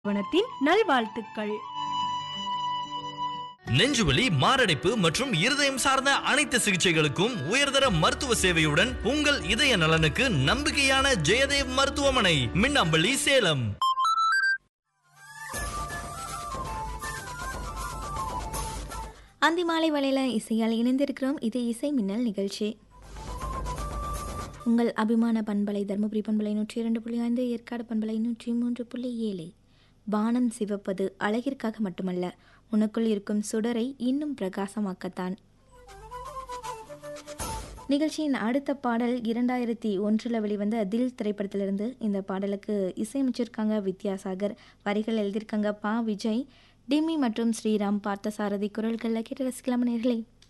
நிறுவனத்தின் நல்வாழ்த்துக்கள் நெஞ்சுவலி மாரடைப்பு மற்றும் இருதயம் சார்ந்த அனைத்து சிகிச்சைகளுக்கும் உயர்தர மருத்துவ சேவையுடன் உங்கள் இதய நலனுக்கு நம்பிக்கையான ஜெயதேவ் மருத்துவமனை மின்னம்பள்ளி சேலம் அந்தி மாலை வலையில் இசையால் இணைந்திருக்கிறோம் இது இசை மின்னல் நிகழ்ச்சி உங்கள் அபிமான பண்பலை தருமபுரி பண்பலை நூற்றி இரண்டு புள்ளி ஐந்து ஏற்காடு பண்பலை நூற்றி மூன்று புள்ளி ஏழு வானம் சிவப்பது அழகிற்காக மட்டுமல்ல உனக்குள் இருக்கும் சுடரை இன்னும் பிரகாசமாக்கத்தான் நிகழ்ச்சியின் அடுத்த பாடல் இரண்டாயிரத்தி ஒன்றில் வெளிவந்த தில் திரைப்படத்திலிருந்து இந்த பாடலுக்கு இசையமைச்சிருக்காங்க வித்யாசாகர் வரிகள் எழுதியிருக்காங்க பா விஜய் டிம்மி மற்றும் ஸ்ரீராம் பார்த்தசாரதி குரல்களில் கேட்டு ரசிக்கலாம் நேர்களே